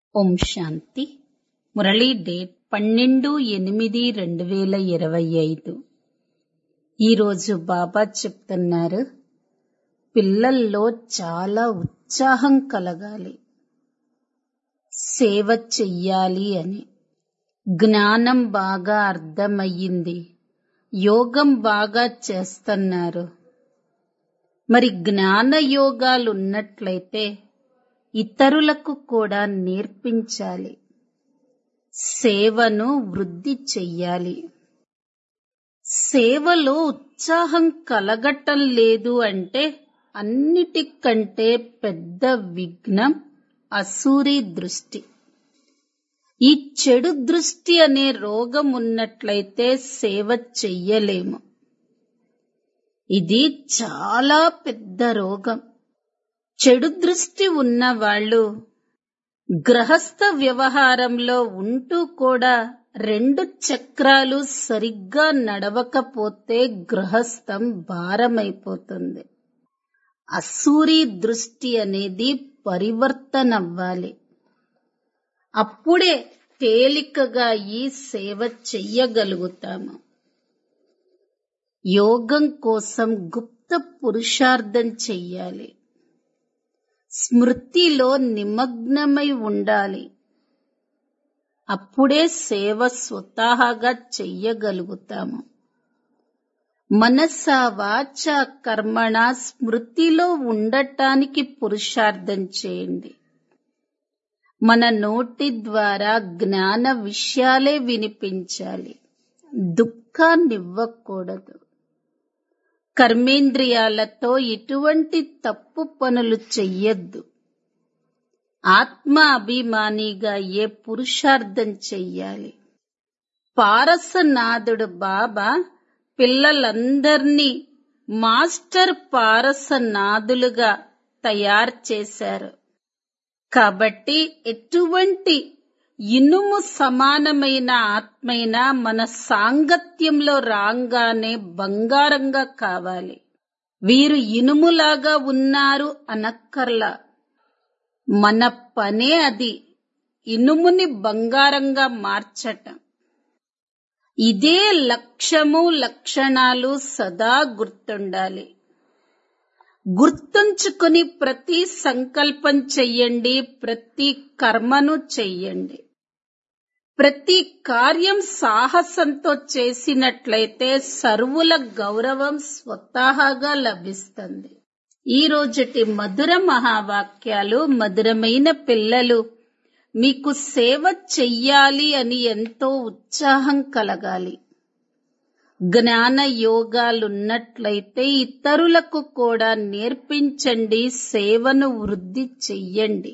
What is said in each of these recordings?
ఓం శాంతి Murali date పన్నెండు ఎనిమిది రెండు వేల ఇరవై ఐదు ఈరోజు బాబా చెప్తున్నారు పిల్లల్లో చాలా ఉత్సాహం కలగాలి సేవ చెయ్యాలి అని జ్ఞానం బాగా అర్థమయ్యింది యోగం బాగా చేస్తున్నారు మరి జ్ఞాన యోగాలు ఉన్నట్లయితే ఇతరులకు కూడా నేర్పించాలి సేవను వృద్ధి చెయ్యాలి సేవలో ఉత్సాహం కలగటం లేదు అంటే అన్నిటికంటే పెద్ద విఘ్నం అసూరి దృష్టి ఈ చెడు దృష్టి అనే రోగం ఉన్నట్లయితే సేవ చెయ్యలేము ఇది చాలా పెద్ద రోగం చెడు దృష్టి ఉన్న వాళ్ళు గ్రహస్థ వ్యవహారంలో ఉంటూ కూడా రెండు చక్రాలు సరిగ్గా నడవకపోతే గృహస్థం భారమైపోతుంది అసూరి దృష్టి అనేది పరివర్తన అవ్వాలి అప్పుడే తేలికగా ఈ సేవ చెయ్యగలుగుతాము యోగం కోసం గుప్త పురుషార్థం చెయ్యాలి స్మృతిలో నిమగ్నమై ఉండాలి అప్పుడే సేవ స్వతహాగా చెయ్యగలుగుతాము మనస వాచ కర్మణ స్మృతిలో ఉండటానికి పురుషార్థం చేయండి మన నోటి ద్వారా జ్ఞాన విషయాలే వినిపించాలి దుఃఖాన్నివ్వకూడదు కర్మేంద్రియాలతో ఎటువంటి తప్పు పనులు చెయ్యొద్దు ఆత్మ అభిమానిగా ఏ పురుషార్థం చెయ్యాలి పారసనాథుడు బాబా పిల్లలందర్నీ మాస్టర్ పారసనాథులుగా తయారు చేశారు కాబట్టి ఎటువంటి ఇనుము సమానమైన ఆత్మైన మన సాంగత్యంలో రాగానే బంగారంగా కావాలి వీరు ఇనుములాగా ఉన్నారు అనక్కర్లా మన పనే అది ఇనుముని బంగారంగా మార్చటం ఇదే లక్ష్యము లక్షణాలు సదా గుర్తుండాలి గుర్తుంచుకుని ప్రతి సంకల్పం చెయ్యండి ప్రతి కర్మను చెయ్యండి ప్రతి కార్యం సాహసంతో చేసినట్లయితే సర్వుల గౌరవం స్వతహాగా లభిస్తుంది ఈ రోజుటి మధుర మహావాక్యాలు మధురమైన పిల్లలు మీకు సేవ చెయ్యాలి అని ఎంతో ఉత్సాహం కలగాలి జ్ఞాన యోగాలున్నట్లయితే ఇతరులకు కూడా నేర్పించండి సేవను వృద్ధి చెయ్యండి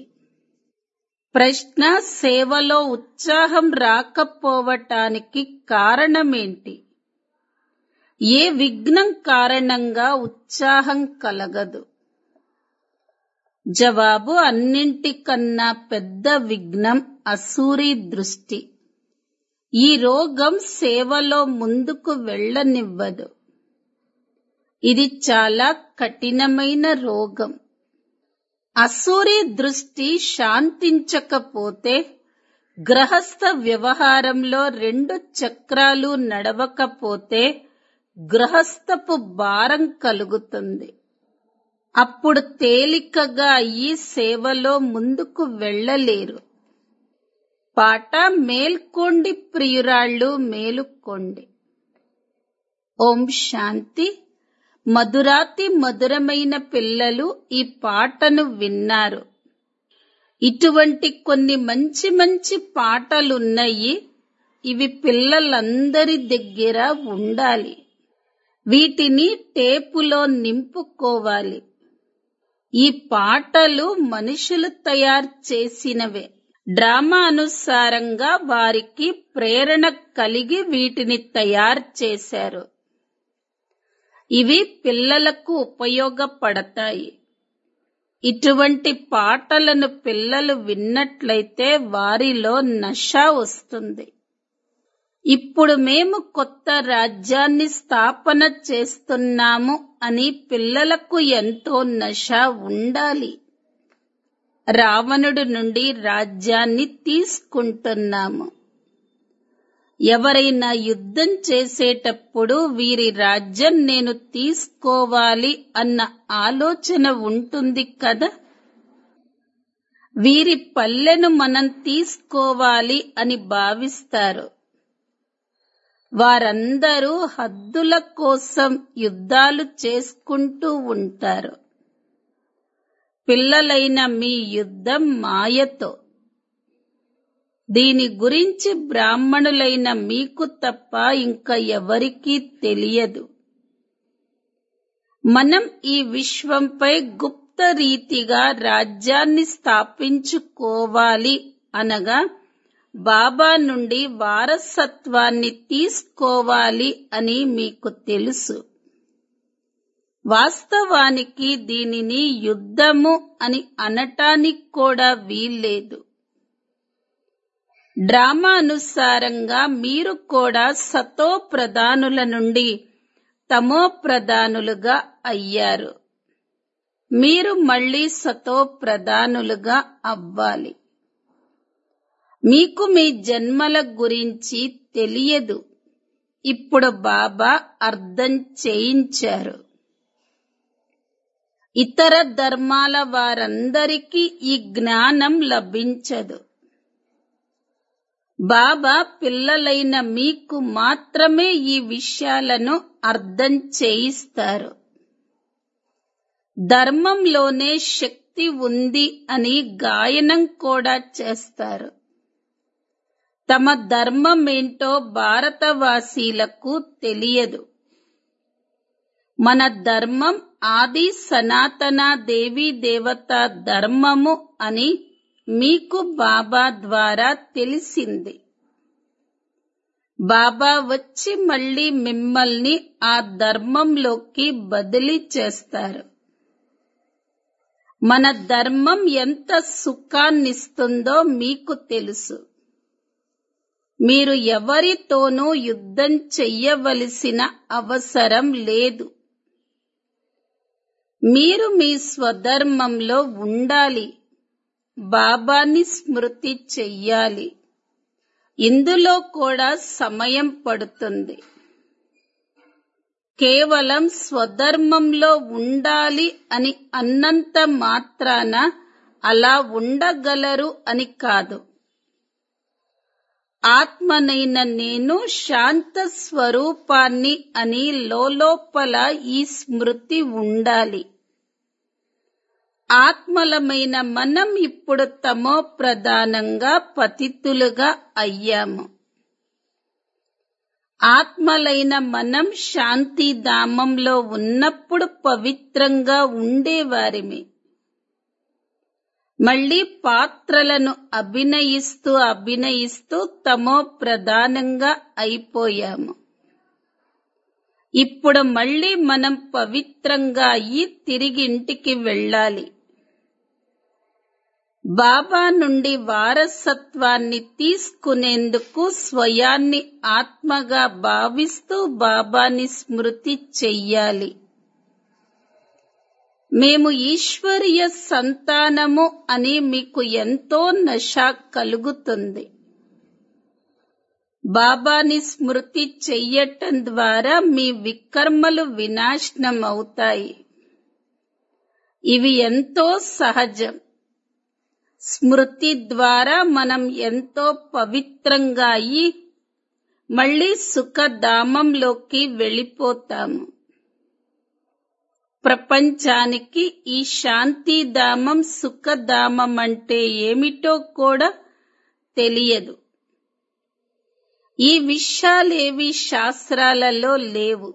ప్రశ్న సేవలో ఉత్సాహం రాకపోవటానికి కారణమేంటి ఏ విఘ్నం కారణంగా ఉత్సాహం కలగదు జవాబు అన్నింటికన్నా పెద్ద విఘ్నం అసూరి దృష్టి ఈ రోగం సేవలో ముందుకు వెళ్ళనివ్వదు ఇది చాలా కఠినమైన రోగం అసూరి దృష్టి శాంతించకపోతే గ్రహస్థ వ్యవహారంలో రెండు చక్రాలు నడవకపోతే గృహస్థపు భారం కలుగుతుంది అప్పుడు తేలికగా ఈ సేవలో ముందుకు వెళ్ళలేరు పాట మేల్కోండి ప్రియురాళ్ళు మేలుకోండి ఓం శాంతి మధురాతి మధురమైన పిల్లలు ఈ పాటను విన్నారు ఇటువంటి కొన్ని మంచి మంచి పాటలున్నాయి ఇవి పిల్లలందరి దగ్గర ఉండాలి వీటిని టేపులో నింపుకోవాలి ఈ పాటలు మనుషులు తయారు చేసినవే డ్రామా అనుసారంగా వారికి ప్రేరణ కలిగి వీటిని తయారు చేశారు ఇవి పిల్లలకు ఉపయోగపడతాయి ఇటువంటి పాటలను పిల్లలు విన్నట్లయితే వారిలో నష వస్తుంది ఇప్పుడు మేము కొత్త రాజ్యాన్ని స్థాపన చేస్తున్నాము అని పిల్లలకు ఎంతో నష ఉండాలి రావణుడు నుండి రాజ్యాన్ని తీసుకుంటున్నాము ఎవరైనా యుద్ధం చేసేటప్పుడు వీరి రాజ్యం నేను తీసుకోవాలి అన్న ఆలోచన ఉంటుంది కదా వీరి పల్లెను మనం తీసుకోవాలి అని భావిస్తారు వారందరూ హద్దుల కోసం యుద్ధాలు చేసుకుంటూ ఉంటారు పిల్లలైన మీ యుద్ధం మాయతో దీని గురించి బ్రాహ్మణులైన మీకు తప్ప ఇంకా ఎవరికీ తెలియదు మనం ఈ విశ్వంపై గుప్త రీతిగా రాజ్యాన్ని స్థాపించుకోవాలి అనగా బాబా నుండి వారసత్వాన్ని తీసుకోవాలి అని మీకు తెలుసు వాస్తవానికి దీనిని యుద్ధము అని అనటానికి కూడా వీల్లేదు డ్రామా అనుసారంగా మీరు కూడా సతో ప్రధానుల నుండి తమో ప్రధానులుగా అయ్యారు మీరు మళ్ళీ సతో ప్రధానులుగా అవ్వాలి మీకు మీ జన్మల గురించి తెలియదు ఇప్పుడు బాబా అర్థం చేయించారు ఇతర ధర్మాల వారందరికీ ఈ జ్ఞానం లభించదు బాబా పిల్లలైన మీకు మాత్రమే ఈ విషయాలను అర్థం చేయిస్తారు ధర్మంలోనే శక్తి ఉంది అని గాయనం కూడా చేస్తారు తమ ధర్మం ఏంటో భారతవాసీలకు తెలియదు మన ధర్మం ఆది సనాతన దేవీ దేవత ధర్మము అని మీకు బాబా ద్వారా తెలిసింది బాబా వచ్చి మళ్ళీ మిమ్మల్ని ఆ ధర్మంలోకి బదిలీ చేస్తారు మన ధర్మం ఎంత సుఖాన్నిస్తుందో మీకు తెలుసు మీరు ఎవరితోనూ యుద్ధం చెయ్యవలసిన అవసరం లేదు మీరు మీ స్వధర్మంలో ఉండాలి బాబాని స్మృతి చెయ్యాలి ఇందులో కూడా సమయం పడుతుంది కేవలం స్వధర్మంలో ఉండాలి అని అన్నంత మాత్రాన అలా ఉండగలరు అని కాదు ఆత్మనైన నేను శాంత స్వరూపాన్ని అని లోపల ఈ స్మృతి ఉండాలి ఆత్మలమైన మనం ఇప్పుడు తమో ప్రధానంగా పతితులుగా అయ్యాము ఆత్మలైన మనం శాంతిధామంలో ఉన్నప్పుడు పవిత్రంగా ఉండేవారిమి మళ్ళీ పాత్రలను అభినయిస్తూ అభినయిస్తూ తమో ప్రధానంగా అయిపోయాము ఇప్పుడు మళ్ళీ మనం పవిత్రంగా అయ్యి తిరిగి ఇంటికి వెళ్ళాలి బాబా నుండి వారసత్వాన్ని తీసుకునేందుకు స్వయాన్ని ఆత్మగా భావిస్తూ బాబాని స్మృతి చెయ్యాలి మేము ఈశ్వరీయ సంతానము అని మీకు ఎంతో నశ కలుగుతుంది బాబాని స్మృతి చెయ్యటం ద్వారా మీ వికర్మలు వినాశనం అవుతాయి ఇవి ఎంతో సహజం స్మృతి ద్వారా మనం ఎంతో పవిత్రంగా అయ్యి మళ్ళీ సుఖధామంలోకి వెళ్ళిపోతాము ప్రపంచానికి ఈ శాంతిధామం సుఖధామం అంటే ఏమిటో కూడా తెలియదు ఈ విషయాలేవి శాస్త్రాలలో లేవు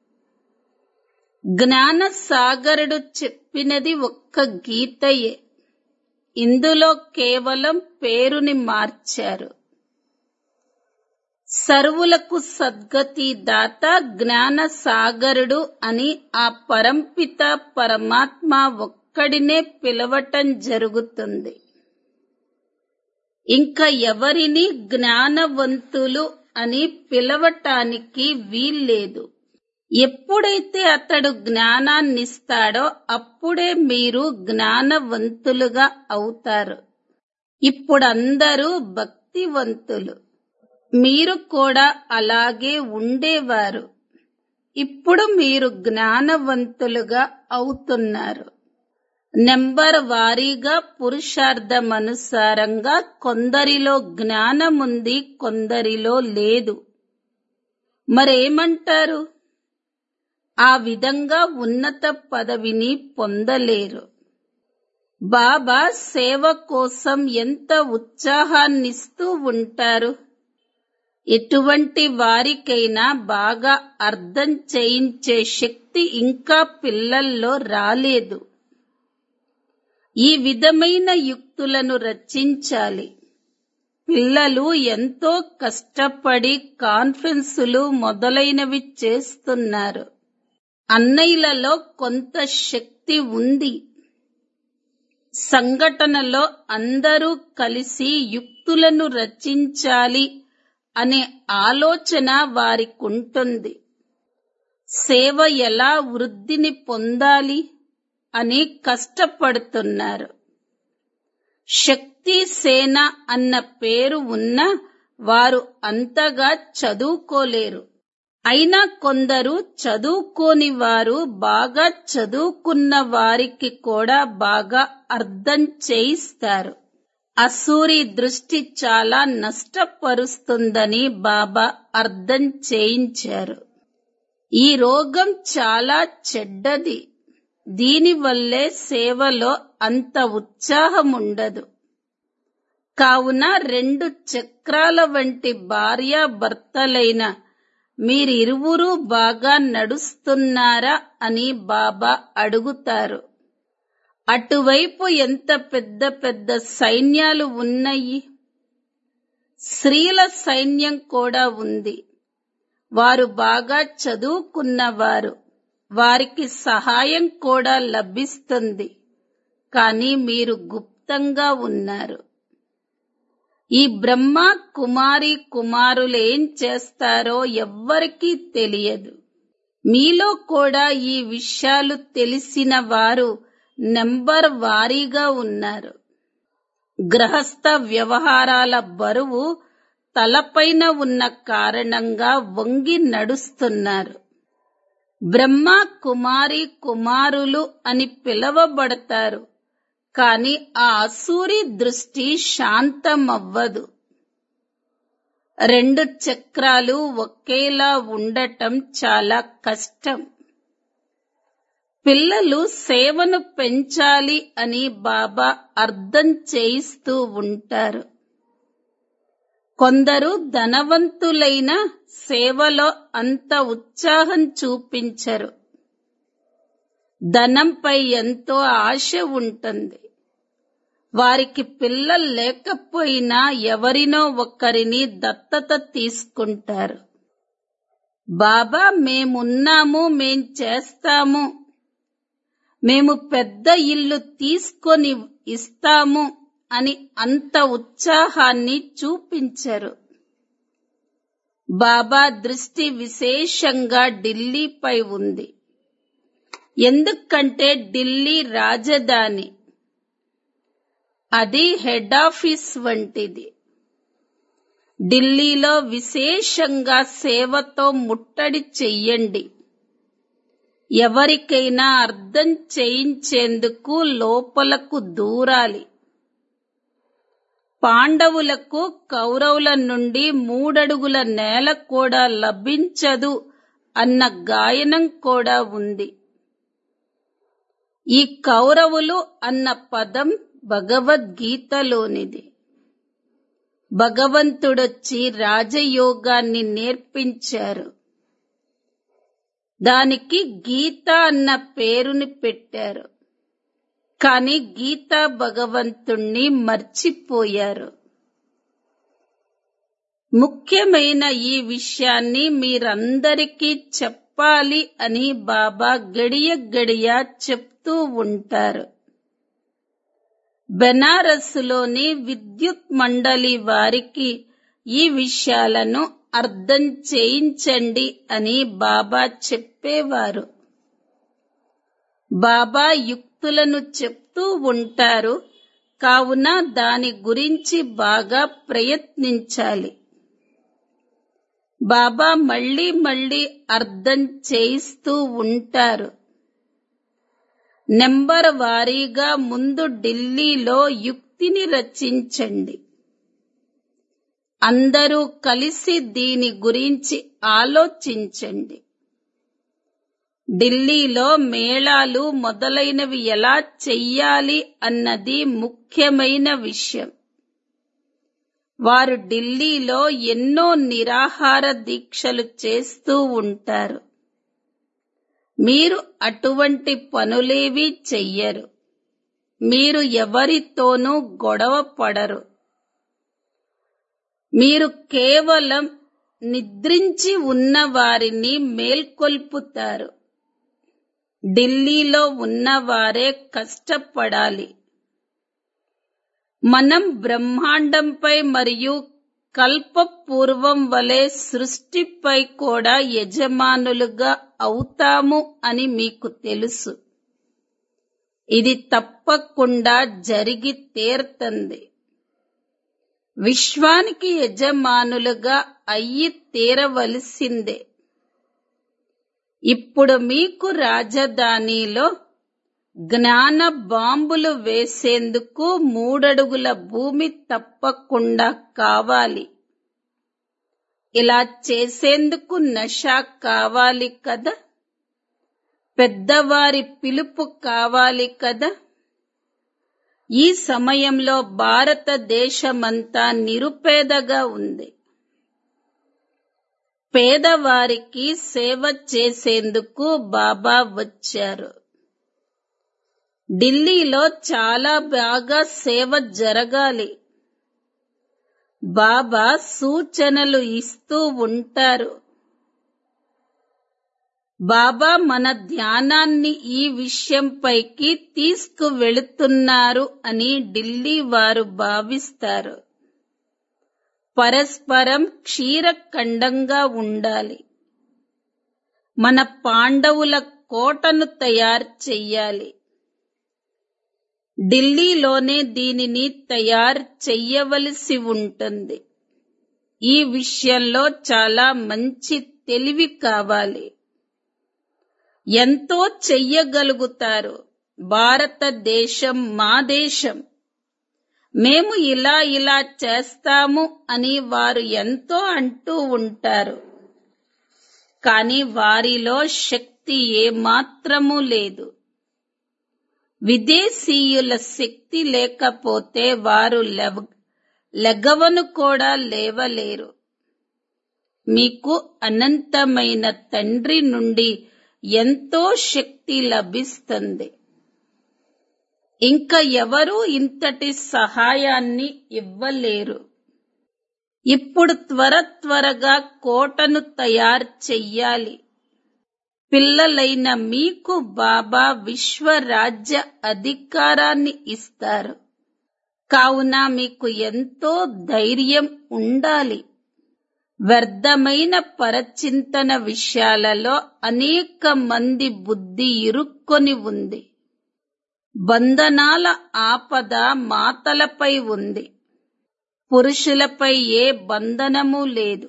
జ్ఞాన సాగరుడు చెప్పినది ఒక్క గీతయే ఇందులో కేవలం పేరుని మార్చారు సర్వులకు సద్గతి దాత జ్ఞాన సాగరుడు అని ఆ పరంపిత పరమాత్మ ఒక్కడినే పిలవటం జరుగుతుంది ఇంకా ఎవరిని జ్ఞానవంతులు అని పిలవటానికి వీల్లేదు ఎప్పుడైతే అతడు జ్ఞానాన్నిస్తాడో అప్పుడే మీరు జ్ఞానవంతులుగా అవుతారు ఇప్పుడందరూ భక్తివంతులు మీరు కూడా అలాగే ఉండేవారు ఇప్పుడు మీరు జ్ఞానవంతులుగా అవుతున్నారు నెంబర్ వారీగా పురుషార్థమనుసారంగా కొందరిలో జ్ఞానముంది కొందరిలో లేదు మరేమంటారు ఆ విధంగా ఉన్నత పదవిని పొందలేరు బాబా సేవ కోసం ఎంత ఉత్సాహాన్నిస్తూ ఉంటారు ఎటువంటి వారికైనా బాగా అర్థం చేయించే శక్తి ఇంకా పిల్లల్లో రాలేదు ఈ విధమైన యుక్తులను రచించాలి పిల్లలు ఎంతో కష్టపడి కాన్ఫరెన్సులు మొదలైనవి చేస్తున్నారు అన్నయ్యలలో కొంత శక్తి ఉంది సంఘటనలో అందరూ కలిసి యుక్తులను రచించాలి అనే ఆలోచన వారికుంటుంది సేవ ఎలా వృద్ధిని పొందాలి అని కష్టపడుతున్నారు శక్తి సేన అన్న పేరు ఉన్న వారు అంతగా చదువుకోలేరు అయినా కొందరు చదువుకోని వారు బాగా చదువుకున్న వారికి కూడా బాగా అర్థం చేయిస్తారు అసూరి దృష్టి చాలా నష్టపరుస్తుందని బాబా అర్థం చేయించారు ఈ రోగం చాలా చెడ్డది దీనివల్లే సేవలో అంత ఉత్సాహం ఉండదు కావున రెండు చక్రాల వంటి భార్యాభర్తలైన మీరిరువురు బాగా నడుస్తున్నారా అని బాబా అడుగుతారు అటువైపు ఎంత పెద్ద పెద్ద సైన్యాలు ఉన్నాయి స్త్రీల సైన్యం కూడా ఉంది వారు బాగా చదువుకున్నవారు వారికి సహాయం కూడా లభిస్తుంది కానీ మీరు గుప్తంగా ఉన్నారు ఈ బ్రహ్మ కుమారి కుమారులు ఏం చేస్తారో ఎవ్వరికీ తెలియదు మీలో కూడా ఈ విషయాలు తెలిసిన వారు నెంబర్ వారీగా ఉన్నారు గ్రహస్థ వ్యవహారాల బరువు తలపైన ఉన్న కారణంగా వంగి నడుస్తున్నారు బ్రహ్మ కుమారి కుమారులు అని పిలవబడతారు కాని ఆ అసూరి దృష్టి శాంతమవ్వదు రెండు చక్రాలు ఒకేలా ఉండటం చాలా కష్టం పిల్లలు సేవను పెంచాలి అని బాబా అర్థం చేయిస్తూ ఉంటారు కొందరు ధనవంతులైన సేవలో అంత ఉత్సాహం చూపించరు ధనంపై ఎంతో ఆశ ఉంటుంది వారికి పిల్లలు లేకపోయినా ఎవరినో ఒకరిని దత్తత తీసుకుంటారు బాబా మేమున్నాము మేం చేస్తాము మేము పెద్ద ఇల్లు తీసుకొని ఇస్తాము అని అంత ఉత్సాహాన్ని చూపించరు బాబా దృష్టి విశేషంగా ఢిల్లీపై ఉంది ఎందుకంటే ఢిల్లీ రాజధాని అది హెడ్ ఆఫీస్ వంటిది ఢిల్లీలో విశేషంగా సేవతో ముట్టడి చెయ్యండి ఎవరికైనా అర్థం చేయించేందుకు లోపలకు దూరాలి పాండవులకు కౌరవుల నుండి మూడడుగుల నేల కూడా లభించదు అన్న గాయనం కూడా ఉంది ఈ కౌరవులు అన్న పదం భగవద్గీతలోనిది భగవంతుడొచ్చి రాజయోగాన్ని నేర్పించారు దానికి గీత అన్న పేరుని పెట్టారు కాని గీతా భగవంతుణ్ణి మర్చిపోయారు ముఖ్యమైన ఈ విషయాన్ని మీరందరికీ చెప్పాలి అని బాబా గడియ గడియ చెప్తూ ఉంటారు బెనారస్లోని విద్యుత్ మండలి వారికి ఈ విషయాలను అర్థం చేయించండి అని బాబా చెప్పేవారు బాబా యుక్తులను చెప్తూ ఉంటారు కావున దాని గురించి బాగా ప్రయత్నించాలి బాబా మళ్ళీ మళ్ళీ అర్థం చేయిస్తూ ఉంటారు నెంబర్ వారీగా ముందు ఢిల్లీలో యుక్తిని రచించండి అందరూ కలిసి దీని గురించి ఆలోచించండి ఢిల్లీలో మేళాలు మొదలైనవి ఎలా చెయ్యాలి అన్నది ముఖ్యమైన విషయం వారు ఢిల్లీలో ఎన్నో నిరాహార దీక్షలు చేస్తూ ఉంటారు మీరు అటువంటి పనులేవీ చెయ్యరు మీరు ఎవరితోనూ గొడవ పడరు మీరు కేవలం నిద్రించి ఉన్న వారిని మేల్కొల్పుతారు ఢిల్లీలో ఉన్నవారే కష్టపడాలి మనం బ్రహ్మాండంపై మరియు కల్పపూర్వం వలె సృష్టిపై కూడా యజమానులుగా అవుతాము అని మీకు తెలుసు ఇది తప్పకుండా జరిగి తీరుతుంది విశ్వానికి యజమానులుగా అయ్యి తీరవలసిందే ఇప్పుడు మీకు రాజధానిలో జ్ఞాన బాంబులు వేసేందుకు మూడడుగుల భూమి తప్పకుండా కావాలి ఇలా చేసేందుకు నష కావాలి కదా పెద్దవారి పిలుపు కావాలి కదా ఈ సమయంలో భారతదేశమంతా నిరుపేదగా ఉంది పేదవారికి సేవ చేసేందుకు బాబా వచ్చారు ఢిల్లీలో చాలా బాగా సేవ జరగాలి బాబా సూచనలు ఇస్తూ ఉంటారు బాబా మన ధ్యానాన్ని ఈ విషయంపైకి తీసుకువెళుతున్నారు అని ఢిల్లీ వారు భావిస్తారు పరస్పరం క్షీరఖండంగా ఉండాలి మన పాండవుల కోటను తయారు చెయ్యాలి ఢిల్లీలోనే దీనిని తయారు చెయ్యవలసి ఉంటుంది ఈ విషయంలో చాలా మంచి తెలివి కావాలి ఎంతో చెయ్యగలుగుతారు భారతదేశం మా దేశం మేము ఇలా ఇలా చేస్తాము అని వారు ఎంతో అంటూ ఉంటారు కానీ వారిలో శక్తి ఏమాత్రమూ లేదు విదేశీయుల శక్తి లేకపోతే వారు లెవ లెగవను కూడా లేవలేరు మీకు అనంతమైన తండ్రి నుండి ఎంతో శక్తి లభిస్తుంది ఇంకా ఎవరూ ఇంతటి సహాయాన్ని ఇవ్వలేరు ఇప్పుడు త్వర త్వరగా కోటను తయారు చెయ్యాలి పిల్లలైన మీకు బాబా విశ్వరాజ్య అధికారాన్ని ఇస్తారు కావున మీకు ఎంతో ధైర్యం ఉండాలి వ్యర్థమైన పరచింతన విషయాలలో అనేక మంది బుద్ధి ఇరుక్కొని ఉంది బంధనాల ఆపద మాతలపై ఉంది పురుషులపై ఏ బంధనము లేదు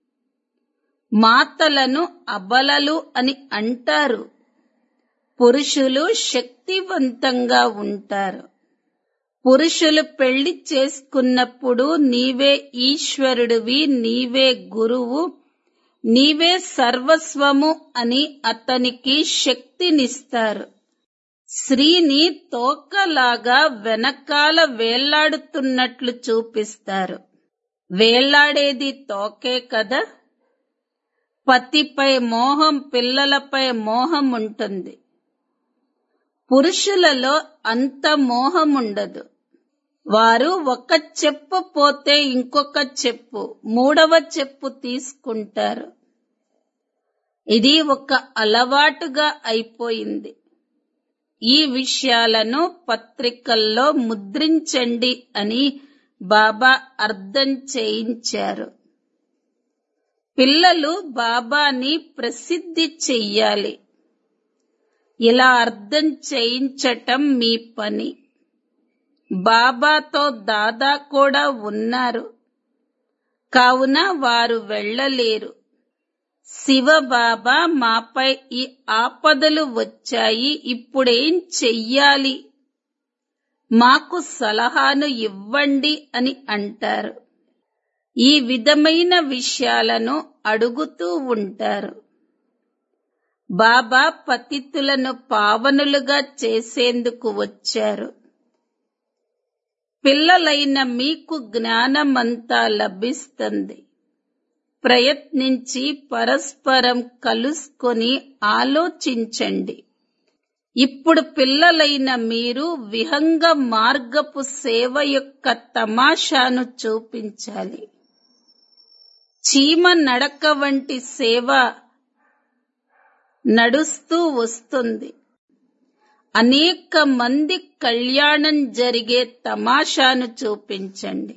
మాతలను అబలలు అని అంటారు పురుషులు శక్తివంతంగా ఉంటారు పురుషులు పెళ్లి చేసుకున్నప్పుడు నీవే ఈశ్వరుడివి నీవే గురువు నీవే సర్వస్వము అని అతనికి శక్తినిస్తారు స్త్రీని తోకలాగా వెనకాల వేళ్లాడుతున్నట్లు చూపిస్తారు వేళ్లాడేది తోకే కదా పతిపై మోహం పిల్లలపై మోహం ఉంటుంది పురుషులలో అంత మోహం ఉండదు వారు ఒక చెప్పు పోతే ఇంకొక చెప్పు మూడవ చెప్పు తీసుకుంటారు ఇది ఒక అలవాటుగా అయిపోయింది ఈ విషయాలను పత్రికల్లో ముద్రించండి అని బాబా అర్థం చేయించారు పిల్లలు బాబాని ప్రసిద్ధి చెయ్యాలి ఇలా అర్థం చేయించటం మీ పని బాబాతో దాదా కూడా ఉన్నారు కావున వారు వెళ్ళలేరు శివబాబా మాపై ఈ ఆపదలు వచ్చాయి ఇప్పుడేం చెయ్యాలి మాకు సలహాను ఇవ్వండి అని అంటారు ఈ విధమైన విషయాలను అడుగుతూ ఉంటారు బాబా పతితులను పావనులుగా చేసేందుకు వచ్చారు పిల్లలైన మీకు జ్ఞానమంతా లభిస్తుంది ప్రయత్నించి పరస్పరం కలుసుకొని ఆలోచించండి ఇప్పుడు పిల్లలైన మీరు విహంగ మార్గపు సేవ యొక్క తమాషాను చూపించాలి చీమ నడక వంటి సేవ నడుస్తూ వస్తుంది అనేక మంది కళ్యాణం జరిగే తమాషాను చూపించండి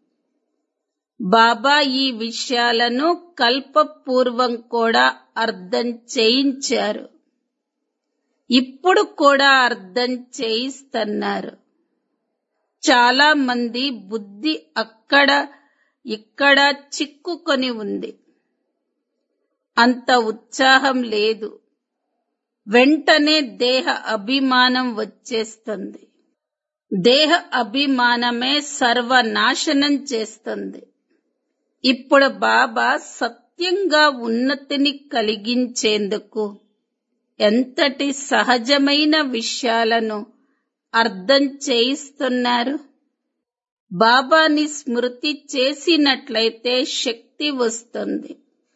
బాబా ఈ విషయాలను కల్పపూర్వం కూడా అర్థం చేయించారు ఇప్పుడు కూడా అర్థం చేయిస్తున్నారు చాలా మంది బుద్ధి అక్కడ ఇక్కడ చిక్కుకొని ఉంది అంత ఉత్సాహం లేదు వెంటనే దేహ అభిమానం వచ్చేస్తుంది దేహ అభిమానమే సర్వనాశనం చేస్తుంది ఇప్పుడు బాబా సత్యంగా ఉన్నతిని కలిగించేందుకు ఎంతటి సహజమైన విషయాలను అర్థం చేయిస్తున్నారు బాబాని స్మృతి చేసినట్లయితే శక్తి వస్తుంది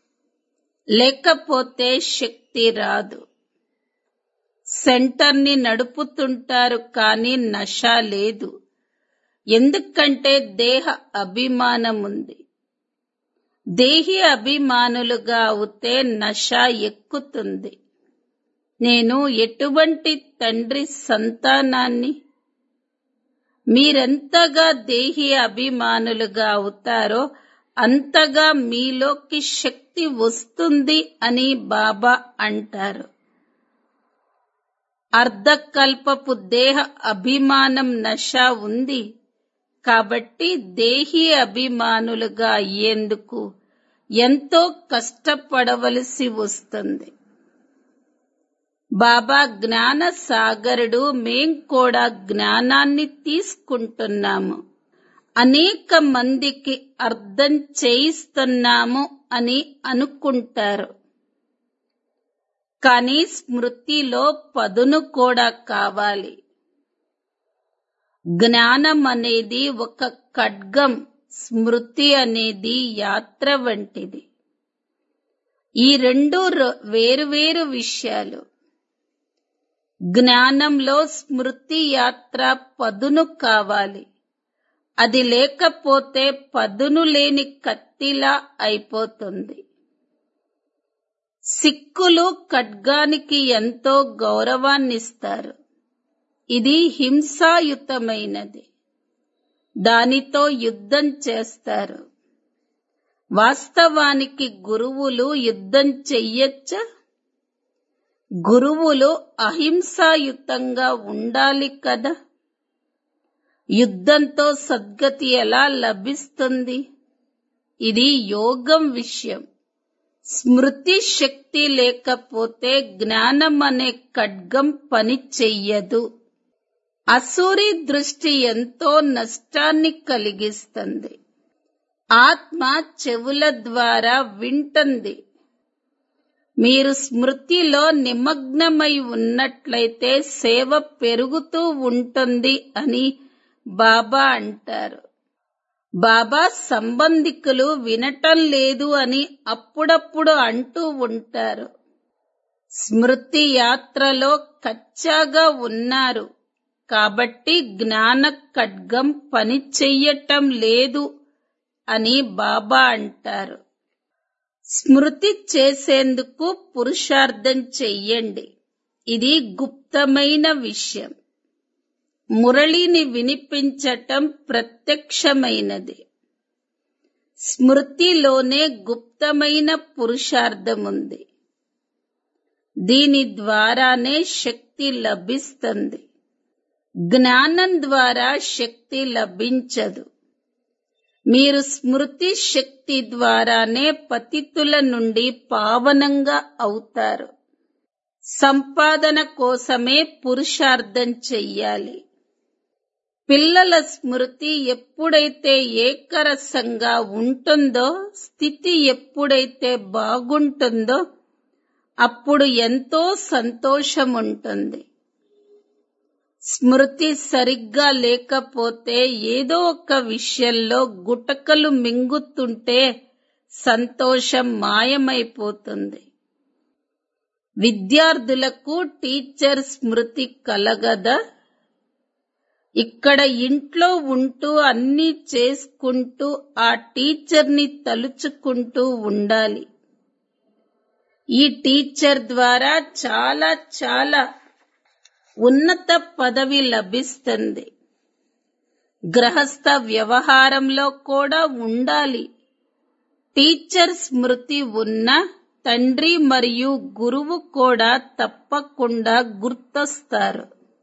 లేకపోతే శక్తి రాదు సెంటర్ని నడుపుతుంటారు కానీ నష లేదు ఎందుకంటే దేహ అభిమానం ఉంది దేహి అభిమానులుగా అవుతే నష ఎక్కుతుంది నేను ఎటువంటి తండ్రి సంతానాన్ని మీరెంతగా దేహి అభిమానులుగా అవుతారో అంతగా మీలోకి శక్తి వస్తుంది అని బాబా అంటారు అర్ధకల్పపు దేహ అభిమానం నష ఉంది కాబట్టి దేహి అభిమానులుగా అయ్యేందుకు ఎంతో కష్టపడవలసి వస్తుంది బాబా జ్ఞాన సాగరుడు మేం కూడా జ్ఞానాన్ని తీసుకుంటున్నాము అనేక మందికి అర్థం చేయిస్తున్నాము అని అనుకుంటారు కానీ స్మృతిలో పదును కూడా కావాలి జ్ఞానం అనేది ఒక ఖడ్గం స్మృతి అనేది యాత్ర వంటిది ఈ రెండు వేరువేరు విషయాలు జ్ఞానంలో స్మృతి యాత్ర పదును కావాలి అది లేకపోతే పదును లేని కత్తిలా అయిపోతుంది సిక్కులు ఖడ్గానికి ఎంతో గౌరవాన్నిస్తారు ఇది హింసాయుతమైనది దానితో యుద్ధం చేస్తారు వాస్తవానికి గురువులు యుద్ధం చెయ్యొచ్చా గురువులు అహింసాయుతంగా ఉండాలి కదా యుద్ధంతో సద్గతి ఎలా లభిస్తుంది ఇది యోగం విషయం స్మృతి శక్తి లేకపోతే జ్ఞానం అనే ఖడ్గం పని చెయ్యదు అసూరి దృష్టి ఎంతో నష్టాన్ని కలిగిస్తుంది ఆత్మ చెవుల ద్వారా వింటుంది మీరు స్మృతిలో నిమగ్నమై ఉన్నట్లయితే సేవ పెరుగుతూ ఉంటుంది అని బాబా అంటారు బాబా సంబంధికులు వినటం లేదు అని అప్పుడప్పుడు అంటూ ఉంటారు స్మృతి యాత్రలో కచ్చాగా ఉన్నారు కాబట్టి జ్ఞాన ఖడ్గం పని చెయ్యటం లేదు అని బాబా అంటారు స్మృతి చేసేందుకు పురుషార్థం చెయ్యండి ఇది గుప్తమైన విషయం మురళిని వినిపించటం ప్రత్యక్షమైనది స్మృతిలోనే గుప్తమైన పురుషార్థం ఉంది దీని ద్వారానే శక్తి లభిస్తుంది జ్ఞానం ద్వారా శక్తి లభించదు మీరు స్మృతి శక్తి ద్వారానే పతితుల నుండి పావనంగా అవుతారు సంపాదన కోసమే పురుషార్థం చెయ్యాలి పిల్లల స్మృతి ఎప్పుడైతే ఏకరసంగా ఉంటుందో స్థితి ఎప్పుడైతే బాగుంటుందో అప్పుడు ఎంతో సంతోషం ఉంటుంది స్మృతి సరిగ్గా లేకపోతే ఏదో ఒక విషయంలో గుటకలు మింగుతుంటే సంతోషం మాయమైపోతుంది విద్యార్థులకు టీచర్ స్మృతి కలగదా ఇక్కడ ఇంట్లో ఉంటూ అన్నీ చేసుకుంటూ ఆ టీచర్ని తలుచుకుంటూ ఉండాలి ఈ టీచర్ ద్వారా చాలా చాలా ఉన్నత పదవి లభిస్తుంది గ్రహస్థ వ్యవహారంలో కూడా ఉండాలి టీచర్ స్మృతి ఉన్న తండ్రి మరియు గురువు కూడా తప్పకుండా గుర్తొస్తారు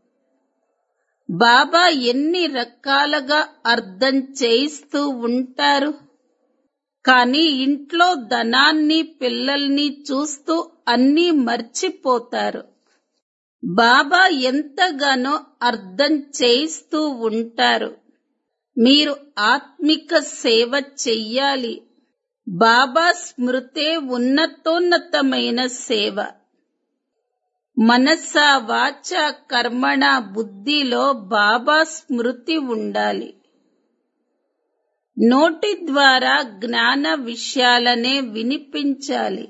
బాబా ఎన్ని రకాలుగా అర్థం చేయిస్తూ ఉంటారు కానీ ఇంట్లో ధనాన్ని పిల్లల్ని చూస్తూ అన్నీ మర్చిపోతారు బాబా ఎంతగానో అర్థం చేయిస్తూ ఉంటారు మీరు ఆత్మిక సేవ చెయ్యాలి బాబా స్మృతే ఉన్నతోన్నతమైన సేవ మనస వాచ కర్మణ బుద్ధిలో బాబా స్మృతి ఉండాలి నోటి ద్వారా జ్ఞాన విషయాలనే వినిపించాలి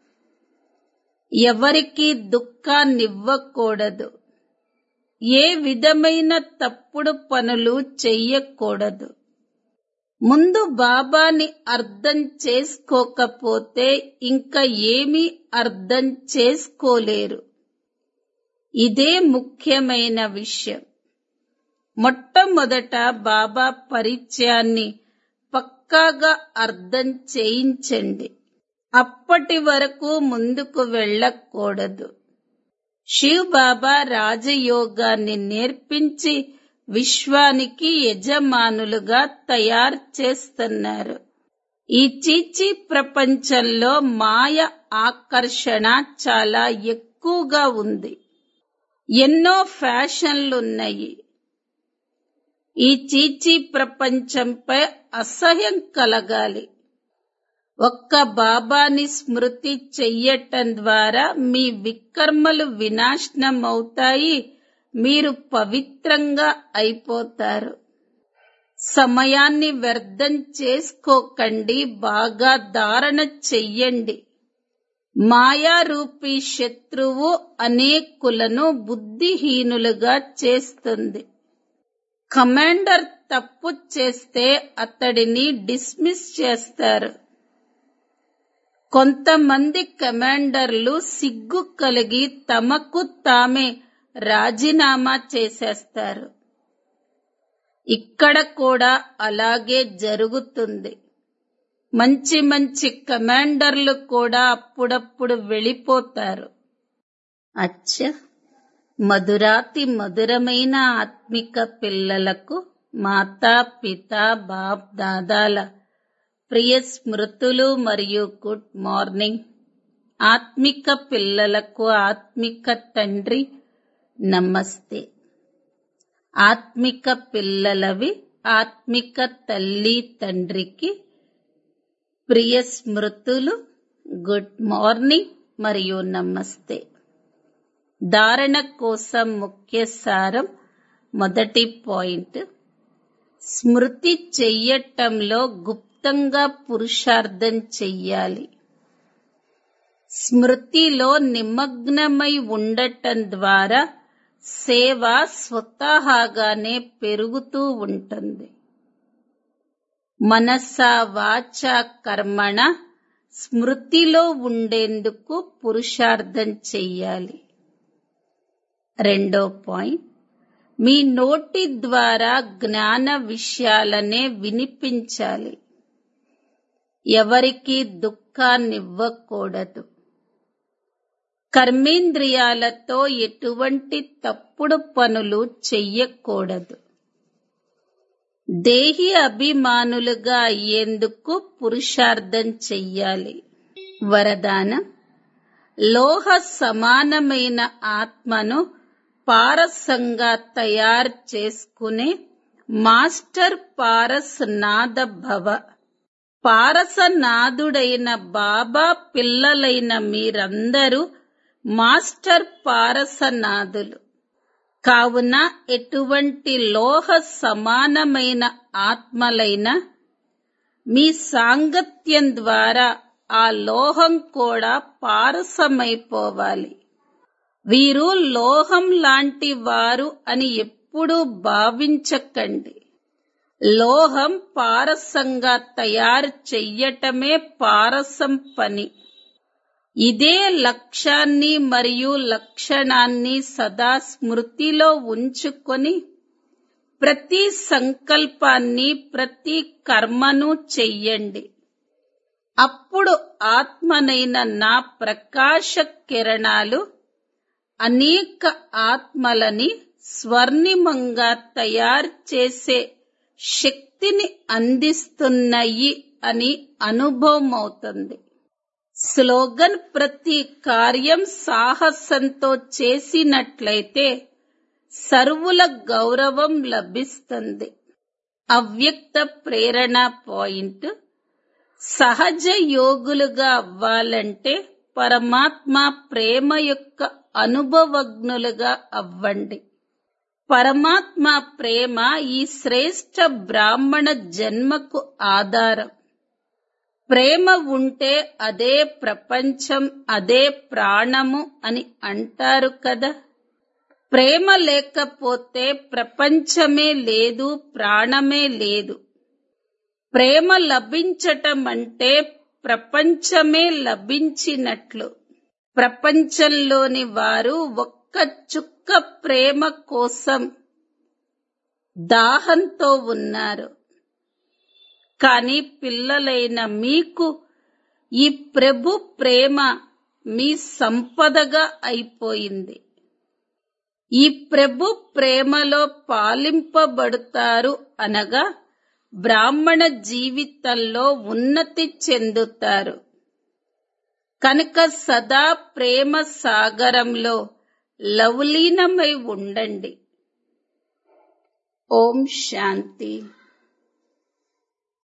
ఎవరికి దుఃఖాన్నివ్వకూడదు ఏ విధమైన తప్పుడు పనులు చెయ్యకూడదు ముందు బాబాని అర్థం చేసుకోకపోతే ఇంకా ఏమీ అర్థం చేసుకోలేరు ఇదే ముఖ్యమైన విషయం మొట్టమొదట బాబా పరిచయాన్ని పక్కాగా అర్థం చేయించండి అప్పటి వరకు ముందుకు వెళ్ళకూడదు శివ్ బాబా రాజయోగాన్ని నేర్పించి విశ్వానికి యజమానులుగా తయారు చేస్తున్నారు ఈ చీచి ప్రపంచంలో మాయ ఆకర్షణ చాలా ఎక్కువగా ఉంది ఎన్నో ఫ్యాషన్లున్నాయి ఈ చీచి ప్రపంచంపై అసహ్యం కలగాలి ఒక్క బాబాని స్మృతి చెయ్యటం ద్వారా మీ వికర్మలు వినాశనం అవుతాయి మీరు పవిత్రంగా అయిపోతారు సమయాన్ని వ్యర్థం చేసుకోకండి బాగా ధారణ చెయ్యండి మాయారూపీ శత్రువు అనేకులను బుద్ధిహీనులుగా చేస్తుంది కమాండర్ తప్పు చేస్తే అతడిని డిస్మిస్ చేస్తారు కొంతమంది కమాండర్లు సిగ్గు కలిగి తమకు తామే రాజీనామా చేసేస్తారు ఇక్కడ కూడా అలాగే జరుగుతుంది మంచి మంచి కమాండర్లు కూడా అప్పుడప్పుడు వెళ్ళిపోతారు అచ్చ మధురాతి మధురమైన ఆత్మిక పిల్లలకు మాతా పిత బాప్ దాదాల ప్రియ స్మృతులు మరియు గుడ్ మార్నింగ్ ఆత్మిక పిల్లలకు ఆత్మిక తండ్రి నమస్తే ఆత్మిక పిల్లలవి ఆత్మిక తల్లి తండ్రికి ప్రియ స్మృతులు గుడ్ మార్నింగ్ మరియు నమస్తే ధారణ కోసం ముఖ్య సారం మొదటి పాయింట్ స్మృతి చెయ్యటంలో గుప్తంగా పురుషార్థం చెయ్యాలి స్మృతిలో నిమగ్నమై ఉండటం ద్వారా సేవ స్వతహాగానే పెరుగుతూ ఉంటుంది మనస వాచ కర్మణ స్మృతిలో ఉండేందుకు పురుషార్థం చెయ్యాలి రెండో పాయింట్ మీ నోటి ద్వారా జ్ఞాన విషయాలనే వినిపించాలి ఎవరికీ దుఃఖాన్నివ్వకూడదు కర్మేంద్రియాలతో ఎటువంటి తప్పుడు పనులు చెయ్యకూడదు దేహి అభిమానులుగా అయ్యేందుకు పురుషార్థం చెయ్యాలి వరదానం లోహ సమానమైన ఆత్మను పారసంగా తయారు చేసుకునే మాస్టర్ పారస్ నాద భవ పారసనాథుడైన బాబా పిల్లలైన మీరందరూ మాస్టర్ పారసనాథులు కావున ఎటువంటి లోహ సమానమైన ఆత్మలైన మీ సాంగత్యం ద్వారా ఆ లోహం కూడా పారసమైపోవాలి వీరు లోహం లాంటి వారు అని ఎప్పుడూ భావించకండి లోహం పారసంగా తయారు చెయ్యటమే పారసం పని ఇదే లక్ష్యాన్ని మరియు లక్షణాన్ని సదా స్మృతిలో ఉంచుకొని ప్రతి సంకల్పాన్ని ప్రతి కర్మను చెయ్యండి అప్పుడు ఆత్మనైన నా ప్రకాశ కిరణాలు అనేక ఆత్మలని స్వర్ణిమంగా తయారు చేసే శక్తిని అందిస్తున్నాయి అని అనుభవం అవుతుంది స్లోగన్ ప్రతి కార్యం సాహసంతో చేసినట్లయితే సర్వుల గౌరవం లభిస్తుంది అవ్యక్త ప్రేరణ పాయింట్ సహజ యోగులుగా అవ్వాలంటే పరమాత్మ ప్రేమ యొక్క అనుభవజ్ఞులుగా అవ్వండి పరమాత్మ ప్రేమ ఈ శ్రేష్ఠ బ్రాహ్మణ జన్మకు ఆధారం ప్రేమ ఉంటే అదే ప్రపంచం అదే ప్రాణము అని అంటారు కదా ప్రేమ లేకపోతే ప్రపంచమే లేదు ప్రాణమే లేదు ప్రేమ లభించటం అంటే ప్రపంచమే లభించినట్లు ప్రపంచంలోని వారు ఒక్క చుక్క ప్రేమ కోసం దాహంతో ఉన్నారు కానీ పిల్లలైన మీకు ఈ ప్రభు ప్రేమ మీ సంపదగా అయిపోయింది ఈ ప్రభు ప్రేమలో పాలింపబడతారు అనగా బ్రాహ్మణ జీవితంలో ఉన్నతి చెందుతారు కనుక సదా ప్రేమ సాగరంలో లవలీనమై ఉండండి ఓం శాంతి